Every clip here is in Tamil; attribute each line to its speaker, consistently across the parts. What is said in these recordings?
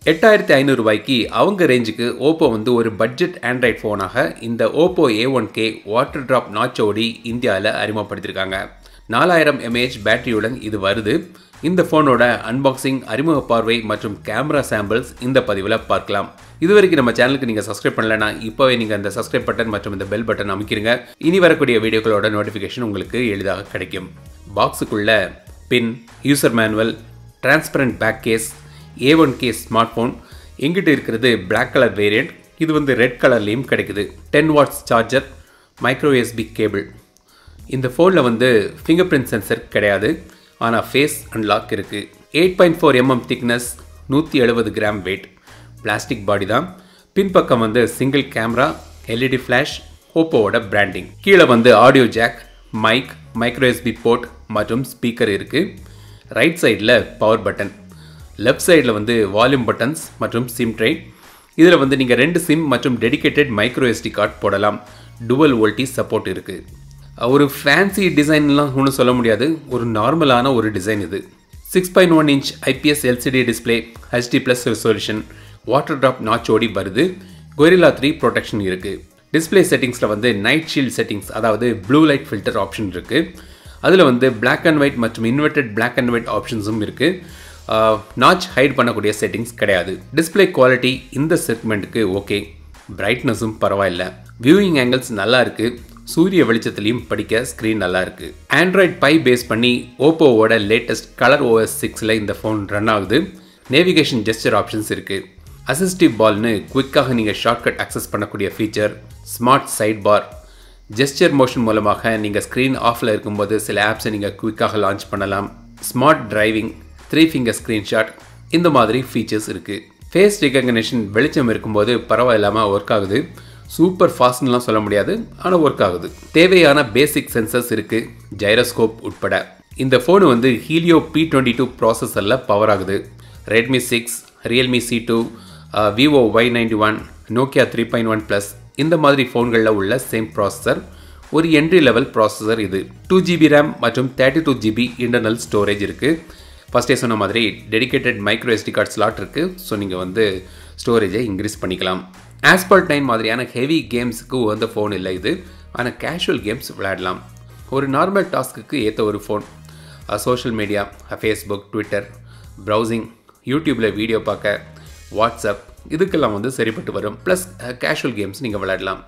Speaker 1: எட்டாயிரத்தி ஐநூறு ரூபாய்க்கு அவங்க ரேஞ்சுக்கு ஓப்போ வந்து ஒரு பட்ஜெட் ஆண்ட்ராய்ட் ஃபோனாக இந்த Oppo A one K water drop நாச்சோடி இந்தியாவில் அறிமுகப்படுத்தியிருக்காங்க நாலாயிரம் எம்ஏஹெச் பேட்டரியுடன் இது வருது இந்த ஃபோனோட அன்பாக்சிங் அறிமுக பார்வை மற்றும் கேமரா சாம்பிள்ஸ் இந்த பதிவில் பார்க்கலாம் இது வரைக்கும் நம்ம சேனலுக்கு நீங்கள் சப்ஸ்கிரைப் பண்ணலனா இப்போவே நீங்கள் அந்த சப்ஸ்கிரைப் பட்டன் மற்றும் இந்த பெல் பட்டன் அமைக்கிறீங்க இனி வரக்கூடிய வீடியோக்களோட நோட்டிஃபிகேஷன் உங்களுக்கு எளிதாக கிடைக்கும் பாக்ஸுக்குள்ள பின் user manual transparent back case A one K smartphone எங்கிட்ட இருக்கிறது Black கலர் வேரியண்ட் இது வந்து ரெட் கலர்லேயும் கிடைக்குது ten watts charger micro USB cable இந்த ஃபோனில் வந்து ஃபிங்கர் பிரிண்ட் சென்சர் கிடையாது ஆனால் ஃபேஸ் அன்லாக் இருக்குது eight point four mm thickness நூற்றி எழுபது கிராம் வெயிட் பிளாஸ்டிக் பாடி தான் பின்பக்கம் வந்து சிங்கிள் கேமரா எல்இடி ஃப்ளாஷ் ஓப்போவோட பிராண்டிங் கீழே வந்து audio jack mic micro USB port மற்றும் ஸ்பீக்கர் இருக்குது ரைட் சைடில் பவர் பட்டன் லெஃப்ட் சைடில் வந்து வால்யூம் பட்டன்ஸ் மற்றும் சிம் ட்ரை இதில் வந்து நீங்கள் ரெண்டு சிம் மற்றும் டெடிகேட்டட் மைக்ரோ எஸ்டி கார்டு போடலாம் டுவல் வோல்டி சப்போர்ட் இருக்குது ஒரு ஃபேன்சி டிசைன்லாம் ஒன்றும் சொல்ல முடியாது ஒரு நார்மலான ஒரு டிசைன் இது six point one inch IPS LCD display HD plus resolution water drop நாச்சோடி வருது கொரில்லா த்ரீ ப்ரொடெக்ஷன் இருக்குது டிஸ்பிளே செட்டிங்ஸில் வந்து நைட் ஷீல்ட் செட்டிங்ஸ் அதாவது ப்ளூ லைட் ஃபில்டர் ஆப்ஷன் இருக்குது அதில் வந்து Black அண்ட் ஒயிட் மற்றும் இன்வெர்டட் Black அண்ட் ஒயிட் ஆப்ஷன்ஸும் இருக்குது நாச் ஹைட் பண்ணக்கூடிய செட்டிங்ஸ் கிடையாது டிஸ்பிளே குவாலிட்டி இந்த செக்மெண்ட்டுக்கு ஓகே பிரைட்னஸும் பரவாயில்ல வியூயிங் ஆங்கிள்ஸ் நல்லா இருக்குது சூரிய வெளிச்சத்துலையும் படிக்க ஸ்க்ரீன் நல்லா இருக்கு ஆண்ட்ராய்ட் பை பேஸ் பண்ணி ஓப்போவோட லேட்டஸ்ட் கலர் ஓஎஸ் சிக்ஸில் இந்த ஃபோன் ரன் ஆகுது நேவிகேஷன் ஜெஸ்டர் ஆப்ஷன்ஸ் இருக்குது அசிஸ்டிவ் பால்னு குவிக்காக நீங்கள் ஷார்ட்கட் அக்சஸ் பண்ணக்கூடிய feature smart side bar gesture motion மூலமாக நீங்கள் ஸ்க்ரீன் ஆஃபில் இருக்கும்போது சில ஆப்ஸை நீங்கள் குவிக்காக லான்ச் பண்ணலாம் smart driving three finger screenshot இந்த மாதிரி ஃபீச்சர்ஸ் இருக்குது ஃபேஸ் ரெகக்னேஷன் வெளிச்சம் இருக்கும்போது பரவாயில்லாமல் ஒர்க் ஆகுது சூப்பர் ஃபாஸ்ட்னுலாம் சொல்ல முடியாது ஆனால் ஒர்க் ஆகுது தேவையான பேசிக் சென்சர்ஸ் இருக்குது ஜைரோஸ்கோப் உட்பட இந்த ஃபோனு வந்து ஹீலியோ பி டுவெண்ட்டி டூ ப்ராசஸரில் பவர் ஆகுது Redmi six Realme C two Vivo Y ninety one Nokia three point one plus இந்த மாதிரி ஃபோன்களில் உள்ள சேம் ப்ராசஸர் ஒரு என்ட்ரி லெவல் ப்ராசஸர் இது டூ ஜிபி ரேம் மற்றும் thirty two GB internal storage இருக்குது ஃபஸ்ட்டே சொன்ன மாதிரி dedicated micro SD card slot இருக்குது ஸோ நீங்கள் வந்து ஸ்டோரேஜை இன்க்ரீஸ் பண்ணிக்கலாம் ஆஸ்பால்ட் நைன் மாதிரியான ஹெவி கேம்ஸுக்கு உகந்த ஃபோன் இல்லை இது ஆனால் கேஷுவல் கேம்ஸ் விளையாடலாம் ஒரு நார்மல் டாஸ்க்குக்கு ஏற்ற ஒரு phone social media Facebook Twitter browsing யூடியூப்பில் வீடியோ பார்க்க வாட்ஸ்அப் இதுக்கெல்லாம் வந்து சரிப்பட்டு வரும் ப்ளஸ் கேஷுவல் கேம்ஸ் நீங்கள் விளையாடலாம்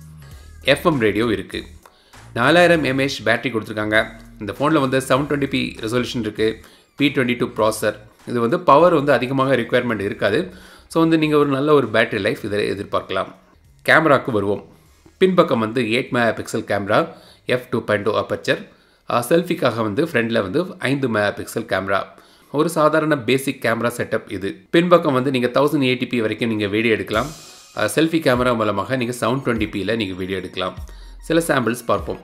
Speaker 1: எஃப்எம் ரேடியோ இருக்குது நாலாயிரம் எம்ஏஹெச் பேட்டரி கொடுத்துருக்காங்க இந்த ஃபோனில் வந்து செவன் டுவெண்ட்டி பி ரெசல்யூஷன் இருக்குது பி டுவெண்ட்டி டூ ப்ராசர் இது வந்து பவர் வந்து அதிகமாக ரெக்குயர்மெண்ட் இருக்காது ஸோ வந்து நீங்கள் ஒரு நல்ல ஒரு பேட்டரி லைஃப் இதில் எதிர்பார்க்கலாம் கேமராவுக்கு வருவோம் பின்பக்கம் வந்து eight megapixel camera F two point two aperture செல்ஃபிக்காக வந்து ஃப்ரண்டில் வந்து ஐந்து மெகா பிக்சல் கேமரா ஒரு சாதாரண பேசிக் கேமரா செட்டப் இது பின்பக்கம் வந்து நீங்கள் தௌசண்ட் எயிட்டிபி வரைக்கும் நீங்கள் வீடியோ எடுக்கலாம் செல்ஃபி கேமரா மூலமாக நீங்கள் செவன் டுவெண்ட்டி பியில் நீங்கள் வீடியோ எடுக்கலாம் சில சாம்பிள்ஸ் பார்ப்போம்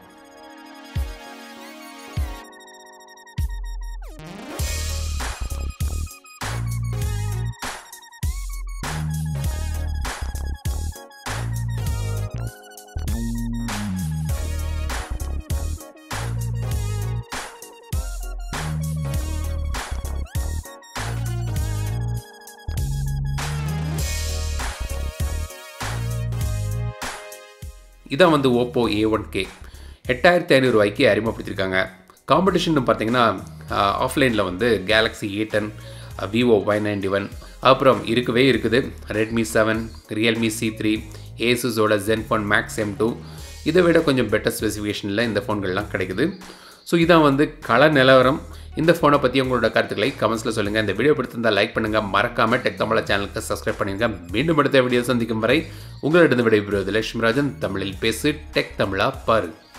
Speaker 1: இதான் வந்து ஓப்போ ஏ ஒன் கே எட்டாயிரத்தி ஐநூறுரூவாய்க்கு அறிமுகப்படுத்தியிருக்காங்க காம்படிஷன் பார்த்தீங்கன்னா ஆஃப்லைனில் வந்து Galaxy A ten Vivo Y ninety one அப்புறம் இருக்கவே இருக்குது Redmi seven Realme C three ஏசுஸோட ஜென்ஃபோன் மேக்ஸ் எம் டூ இதை விட கொஞ்சம் பெட்டர் ஸ்பெசிஃபிகேஷனில் இந்த ஃபோன்கள்லாம் கிடைக்குது ஸோ இதான் வந்து கள நிலவரம் இந்த ஃபோனை பற்றி உங்களோட கருத்துக்களை கமெண்ட்ஸில் சொல்லுங்கள் இந்த வீடியோ பிடித்திருந்தால் லைக் பண்ணுங்கள் மறக்காமல் டெக் தமிழா சேனலுக்கு சப்ஸ்கிரைப் பண்ணுங்க மீண்டும் அடுத்த வீடியோ சந்திக்கும் வரை உங்களிடம் விடைபெறுவது லட்சுமிராஜன் தமிழில் பேசு டெக் தமிழா பாரு